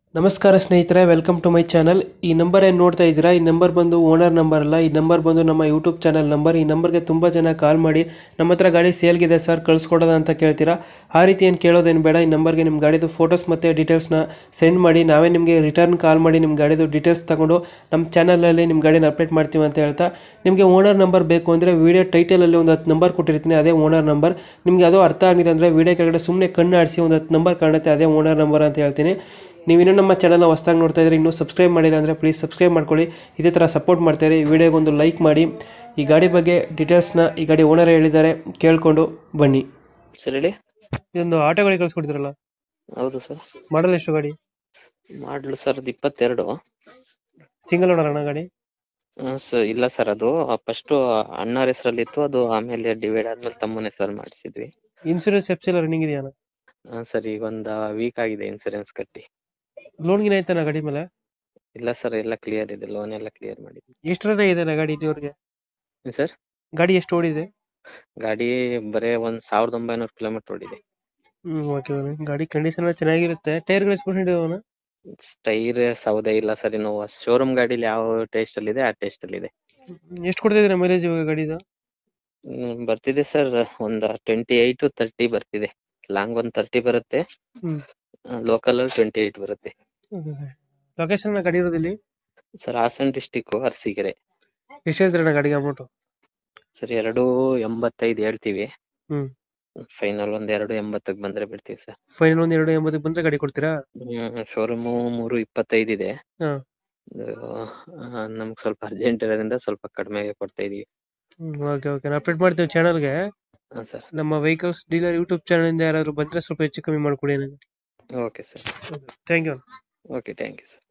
ನಮಸ್ಕಾರ ಸ್ನೇಹಿತರೆ welcome to my channel ಈ ನಂಬರ್ ಏನು ನೋಡ್ತಾ ಇದ್ದೀರಾ ಈ ನಂಬರ್ ಬಂದು ಓನರ್ ನಂಬರ್ ಅಲ್ಲ ಈ ನಂಬರ್ ಬಂದು ನಮ್ಮ ಯೂಟ್ಯೂಬ್ ಚಾನಲ್ ನಂಬರ್ ಈ ನಂಬರ್ಗೆ ತುಂಬ ಜನ ಕಾಲ್ ಮಾಡಿ ನಮ್ಮ ಹತ್ರ ಗಾಡಿ ಸೇಲ್ಗಿದೆ ಸರ್ ಕಳಿಸ್ಕೊಡೋದ ಅಂತ ಕೇಳ್ತೀರಾ ಆ ರೀತಿ ಏನು ಕೇಳೋದೇನು ಬೇಡ ಈ ನಂಬರ್ಗೆ ನಿಮ್ಮ ಗಾಡಿದು ಫೋಟೋಸ್ ಮತ್ತು ಡೀಟೇಲ್ಸ್ನ ಸೆಂಡ್ ಮಾಡಿ ನಾವೇ ನಿಮಗೆ ರಿಟರ್ನ್ ಕಾಲ್ ಮಾಡಿ ನಿಮ್ಮ ಗಾಡಿದು ಡೀಟೇಲ್ಸ್ ತಗೊಂಡು ನಮ್ಮ ಚಾನಲಲ್ಲಿ ನಿಮ್ಮ ಗಾಡಿನ ಅಪ್ಡೇಟ್ ಮಾಡ್ತೀವಿ ಅಂತ ಹೇಳ್ತಾ ನಿಮಗೆ ಓನರ್ ನಂಬರ್ ಬೇಕು ಅಂದರೆ ವೀಡಿಯೋ ಟೈಟಲಲ್ಲಿ ಒಂದು ಹತ್ತು ನಂಬರ್ ಕೊಟ್ಟಿರ್ತೀನಿ ಅದೇ ಓನರ್ ನಂಬರ್ ನಿಮಗೆ ಅದು ಅರ್ಥ ಆಗಿಲ್ಲ ಅಂದರೆ ವೀಡಿಯೋ ಕೆಳಗಡೆ ಸುಮ್ಮನೆ ಕಣ್ಣು ಆಡಿಸಿ ಒಂದು ಹತ್ತು ನಂಬರ್ ಕಾಣುತ್ತೆ ಅದೇ ಓನರ್ ನಂಬರ್ ಅಂತ ಹೇಳ್ತೀನಿ ನೀವು ಇನ್ನೂ ನಮ್ಮ ಚಾನಲ್ನ ಹೊಸ್ದಾಗಿ ನೋಡ್ತಾ ಇದ್ರೆ ಇನ್ನೂ ಸಬ್ಸ್ಕ್ರೈಬ್ ಮಾಡಿಲ್ಲ ಅಂದರೆ ಪ್ಲೀಸ್ ಸಬ್ಸ್ಕ್ರೈಬ್ ಮಾಡ್ಕೊಳ್ಳಿ ಇದೇ ಥರ ಸಪೋರ್ಟ್ ಮಾಡ್ತಾರೆ ಈ ವಿಡಿಯೋಗೆ ಒಂದು ಲೈಕ್ ಮಾಡಿ ಈ ಗಾಡಿ ಬಗ್ಗೆ ಡೀಟೇಲ್ಸ್ನ ಈ ಗಾಡಿ ಓನರ್ ಹೇಳಿದ್ದಾರೆ ಕೇಳಿಕೊಂಡು ಬನ್ನಿ ಸರ್ ಹೇಳಿ ಇದೊಂದು ಆಟೋ ಗಾಡಿ ಕಳಿಸ್ಕೊಡ್ತೀರಲ್ಲ ಹೌದು ಸರ್ ಮಾಡಲ್ ಎಷ್ಟು ಗಾಡಿ ಮಾಡ್ಲು ಸರ್ ಅದು ಇಪ್ಪತ್ತೆರಡು ಸಿಂಗಲ್ ಓನರ್ ಅಣ್ಣ ಗಾಡಿ ಸರ್ ಇಲ್ಲ ಸರ್ ಅದು ಫಸ್ಟ್ ಅಣ್ಣವ್ರ ಹೆಸರಲ್ಲಿ ಇತ್ತು ಅದು ಆಮೇಲೆ ಡಿವೈಡ್ ಆದ್ಮೇಲೆ ತಮ್ಮನ ಹೆಸರಲ್ಲಿ ಮಾಡಿಸಿದ್ವಿ ಇನ್ಸೂರೆನ್ಸ್ ಎಫ್ಸ್ ಎಲ್ಲ ರನ್ನಿಂಗ್ ಇದೆಯಾ ಸರ್ ಈಗ ಒಂದ್ ವೀಕ್ ಆಗಿದೆ ಇನ್ಸೂರೆನ್ಸ್ ಕಟ್ಟಿ ಲೋನ್ ಗಿನ ಆಯ್ತಾನ ಗಾಡಿ ಮೇಲೆ ಇಲ್ಲ ಸರ್ ಎಲ್ಲ ಕ್ಲಿಯರ್ ಇದೆ ಲೋನ್ ಎಲ್ಲ ಕ್ಲಿಯರ್ ಮಾಡಿದ್ವಿ ಎಷ್ಟು ರನ್ ಇದೆ ಅಣ್ಣ ಗಾಡಿ ಇಲ್ಲಿವರೆಗೆ ಸರ್ ಗಾಡಿ ಎಷ್ಟು ಓಡಿದೆ ಗಾಡಿ ಬರೇ ಒಂದ್ ಸಾವಿರದ ಒಂಬೈನೂರು ಕಿಲೋಮೀಟರ್ ಓಡಿದೆ ಹ್ಮ್ ಓಕೆ ಗಾಡಿ ಕಂಡೀಷನ್ ಎಲ್ಲ ಚೆನ್ನಾಗಿರುತ್ತೆ ಟೈರ್ಗಳು ಎಷ್ಟು ಪರ್ಸೆಂಟ್ ಇದಾವಣ್ಣ ಟೈರ್ ಸೌದೆ ಇಲ್ಲ ಸರ್ ಇನ್ನು ಶೋರೂಮ್ ಗಾಡಿಲಿ ಯಾವ ಟೇಸ್ಟ್ ಅಲ್ಲಿ ಇದೆ ಆ ಟೇಸ್ಟ್ ಅಲ್ಲಿ ಇದೆ ಎಷ್ಟು ಕೊಡ್ತಾ ಇದ್ದೀರಾ ಮೈಲೇಜ್ ಇವಾಗ ಗಾಡಿದು ಹ್ಮ್, ಬರ್ತಿದೆ ಸರ್ ಒಂದ್ ಟ್ವೆಂಟಿ ಏಟ್ ತರ್ಟಿ ಬರ್ತಿದೆ ಲಾಂಗ್ ಒಂದ್ ತರ್ಟಿ ಬರುತ್ತೆ ಹ್ಮ್. ಲೋಕಲ್ ಅಲ್ಲಿ ಟ್ವೆಂಟಿ ಏಟ್ ಬರುತ್ತೆ ಲೊಕೇಶನ್ ಗಾಡಿ ಇರೋದಿಲ್ಲಿ ಸರ್ ಹಾಸನ್ ಡಿಸ್ಟಿಕ್ ಅರಸೀಕೆರೆ ಎಷ್ಟು ಹೇಳ್ತೀರಣ್ಣ ಗಾಡಿಗೆ ಅಮೌಂಟ್ ಸರ್ ಎರಡು ಎಂಬತ್ತೈದು ಹೇಳ್ತೀವಿ ಹ್ಮ್. ಫೈನಲ್ ಒಂದ್ ಎರಡು ಎಂಬತ್ತಕ್ ಬಂದ್ರೆ ಬಿಡ್ತೀವಿ ಸರ್ ಫೈನಲ್ ಒಂದ್ ಎರಡು ಎಂಬತ್ತಕ್ಕೆ ಬಂದ್ರೆ ಗಾಡಿ ಕೊಡ್ತೀರಾ ಶೋರೂಮ್ ಮೂರು ಇಪ್ಪತ್ತೈದು ಇದೆ ಹಾ. ಆ, ನಮ್ಗ್ ಸ್ವಲ್ಪ ಅರ್ಜೆಂಟ್ ಇರೋದ್ರಿಂದ ಸ್ವಲ್ಪ ಕಡಿಮೆಗೆ ಕೊಡ್ತಾ ಇದೀವಿ ಓಕೆ ಓಕೆ ಅಪ್ಡೇಟ್ ಮಾಡ್ತೀವಿ ಚಾನಲ್ಗೆ ಹಾ ಸರ್ ನಮ್ಮ ವೆಹಿಕಲ್ಸ್ ಡೀಲರ್ ಯೂಟ್ಯೂಬ್ ಚಾನಲ್ ಇಂದ ಯಾರಾದ್ರು ಬಂದ್ರೆ ಸ್ವಲ್ಪ ಹೆಚ್ಚು ಕಮ್ಮಿ ಮಾಡ್ಕೊಡಿ okay sir thank you okay thank you sir